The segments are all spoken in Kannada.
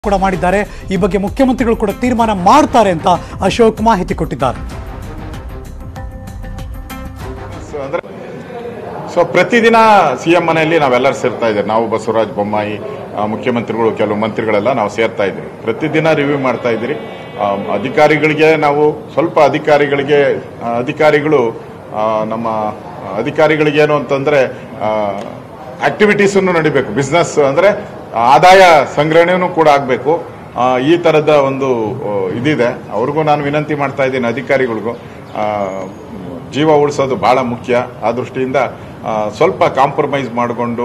ಕೂಡ ಮಾಡಿದ್ದಾರೆ ಈ ಬಗ್ಗೆ ಮುಖ್ಯಮಂತ್ರಿಗಳು ಕೂಡ ತೀರ್ಮಾನ ಮಾಡ್ತಾರೆ ಅಂತ ಅಶೋಕ್ ಮಾಹಿತಿ ಕೊಟ್ಟಿದ್ದಾರೆ ಸೊ ಅಂದ್ರೆ ಸೊ ಪ್ರತಿದಿನ ಸಿ ಎಂ ಮನೆಯಲ್ಲಿ ನಾವೆಲ್ಲರೂ ಸೇರ್ತಾ ಇದ್ದೀವಿ ನಾವು ಬಸವರಾಜ ಬೊಮ್ಮಾಯಿ ಆ, ಮುಖ್ಯಮಂತ್ರಿಗಳು ಕೆಲವು ಮಂತ್ರಿಗಳೆಲ್ಲ ನಾವು ಸೇರ್ತಾ ಇದ್ದೀವಿ ಪ್ರತಿದಿನ ರಿವ್ಯೂ ಮಾಡ್ತಾ ಇದ್ದೀರಿ ಆ, ಅಧಿಕಾರಿಗಳಿಗೆ ನಾವು ಸ್ವಲ್ಪ ಅಧಿಕಾರಿಗಳಿಗೆ ಆ, ಅಧಿಕಾರಿಗಳು ಆ, ನಮ್ಮ ಅಧಿಕಾರಿಗಳಿಗೆ ಏನು ಅಂತಂದ್ರೆ ಆಕ್ಟಿವಿಟೀಸ್ ನಡಿಬೇಕು ಬಿಸ್ನೆಸ್ ಅಂದ್ರೆ ಆದಾಯ ಸಂಗ್ರಹಣೆಯೂ ಕೂಡ ಆಗಬೇಕು ಈ ತರದ ಒಂದು ಆ, ಇದಿದೆ ಅವ್ರಿಗೂ ನಾನು ವಿನಂತಿ ಮಾಡ್ತಾ ಇದ್ದೀನಿ ಅಧಿಕಾರಿಗಳಿಗೂ ಆ, ಜೀವ ಉಳಿಸೋದು ಬಹಳ ಮುಖ್ಯ ಆ ದೃಷ್ಟಿಯಿಂದ ಆ, ಸ್ವಲ್ಪ ಕಾಂಪ್ರಮೈಸ್ ಮಾಡಿಕೊಂಡು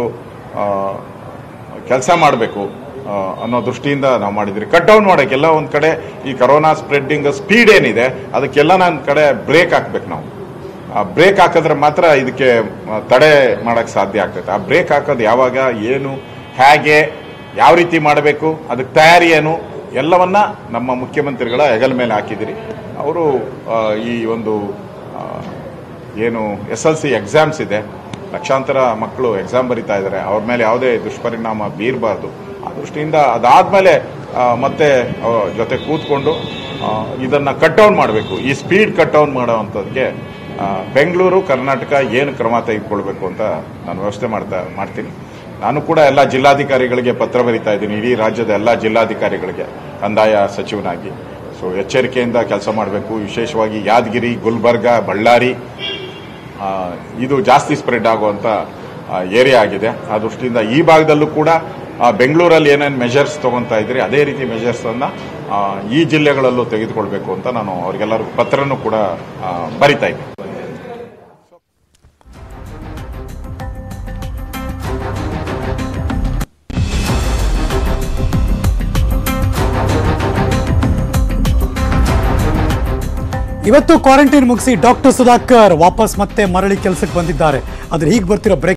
ಕೆಲಸ ಮಾಡಬೇಕು ಅನ್ನೋ ದೃಷ್ಟಿಯಿಂದ ನಾವು ಮಾಡಿದ್ರಿ ಕಟ್ ಡೌನ್ ಮಾಡೋಕೆ ಎಲ್ಲ ಒಂದು ಕಡೆ ಈ ಕರೋನಾ ಸ್ಪ್ರೆಡ್ಡಿಂಗ್ ಸ್ಪೀಡ್ ಏನಿದೆ ಅದಕ್ಕೆಲ್ಲ ನನ್ನ ಕಡೆ ಬ್ರೇಕ್ ಹಾಕ್ಬೇಕು ನಾವು ಆ ಬ್ರೇಕ್ ಹಾಕಿದ್ರೆ ಮಾತ್ರ ಇದಕ್ಕೆ ಆ, ತಡೆ ಮಾಡಕ್ಕೆ ಸಾಧ್ಯ ಆಗ್ತೈತೆ ಆ ಬ್ರೇಕ್ ಹಾಕೋದು ಯಾವಾಗ ಏನು ಹೇಗೆ ಯಾವ ರೀತಿ ಮಾಡಬೇಕು ಅದಕ್ಕೆ ತಯಾರಿ ಏನು ಎಲ್ಲವನ್ನ ನಮ್ಮ ಮುಖ್ಯಮಂತ್ರಿಗಳ ಹೆಗಲ ಮೇಲೆ ಹಾಕಿದಿರಿ ಅವರು ಆ, ಈ ಒಂದು ಆ, ಏನು ಎಸ್ ಎಲ್ ಸಿ ಎಕ್ಸಾಮ್ಸ್ ಇದೆ ಲಕ್ಷಾಂತರ ಮಕ್ಕಳು ಎಕ್ಸಾಮ್ ಬರಿತಾ ಇದ್ದಾರೆ ಅವ್ರ ಮೇಲೆ ಯಾವುದೇ ದುಷ್ಪರಿಣಾಮ ಬೀರಬಾರ್ದು ಆ ದೃಷ್ಟಿಯಿಂದ ಅದಾದ್ಮೇಲೆ ಆ, ಮತ್ತೆ ಅವ್ರ ಜೊತೆ ಕೂತ್ಕೊಂಡು ಆ, ಇದನ್ನ ಕಟ್ ಡೌನ್ ಮಾಡಬೇಕು ಈ ಸ್ಪೀಡ್ ಕಟ್ ಡೌನ್ ಮಾಡೋವಂಥದ್ದಕ್ಕೆ ಆ, ಬೆಂಗಳೂರು ಕರ್ನಾಟಕ ಏನು ಕ್ರಮ ತೆಗೆದುಕೊಳ್ಬೇಕು ಅಂತ ನಾನು ವ್ಯವಸ್ಥೆ ಮಾಡ್ತಾ ಮಾಡ್ತೀನಿ ನಾನು ಕೂಡ ಎಲ್ಲ ಜಿಲ್ಲಾಧಿಕಾರಿಗಳಿಗೆ ಪತ್ರ ಬರಿತಾ ಇದ್ದೀನಿ ಇಡೀ ರಾಜ್ಯದ ಎಲ್ಲ ಜಿಲ್ಲಾಧಿಕಾರಿಗಳಿಗೆ ಕಂದಾಯ ಸಚಿವನಾಗಿ ಸೊ ಎಚ್ಚರಿಕೆಯಿಂದ ಕೆಲಸ ಮಾಡಬೇಕು ವಿಶೇಷವಾಗಿ ಯಾದಗಿರಿ ಗುಲ್ಬರ್ಗ ಬಳ್ಳಾರಿ ಆ, ಇದು ಜಾಸ್ತಿ ಸ್ಪ್ರೆಡ್ ಆಗುವಂತ ಏರಿಯಾ ಆಗಿದೆ ಆ ದೃಷ್ಟಿಯಿಂದ ಈ ಭಾಗದಲ್ಲೂ ಕೂಡ ಆ, ಬೆಂಗಳೂರಲ್ಲಿ ಏನೇನು ಮೆಜರ್ಸ್ ತಗೊಂತಾ ಇದ್ರಿ ಅದೇ ರೀತಿ ಮೆಜರ್ಸ್ ಅನ್ನ ಆ, ಈ ಜಿಲ್ಲೆಗಳಲ್ಲೂ ತೆಗೆದುಕೊಳ್ಬೇಕು ಅಂತ ನಾನು ಅವ್ರಿಗೆಲ್ಲರಿಗೂ ಪತ್ರನೂ ಕೂಡ ಆ, ಬರಿತಾ ಇದ್ದೀನಿ ಇವತ್ತು ಕ್ವಾರಂಟೈನ್ ಮುಗಿಸಿ ಡಾಕ್ಟರ್ ಸುಧಾಕರ್ ವಾಪಸ್ ಮತ್ತೆ ಮರಳಿ ಕೆಲಸಕ್ಕೆ ಬಂದಿದ್ದಾರೆ ಆದ್ರೆ ಈಗ ಬರ್ತಿರೋ ಬ್ರೇಕ್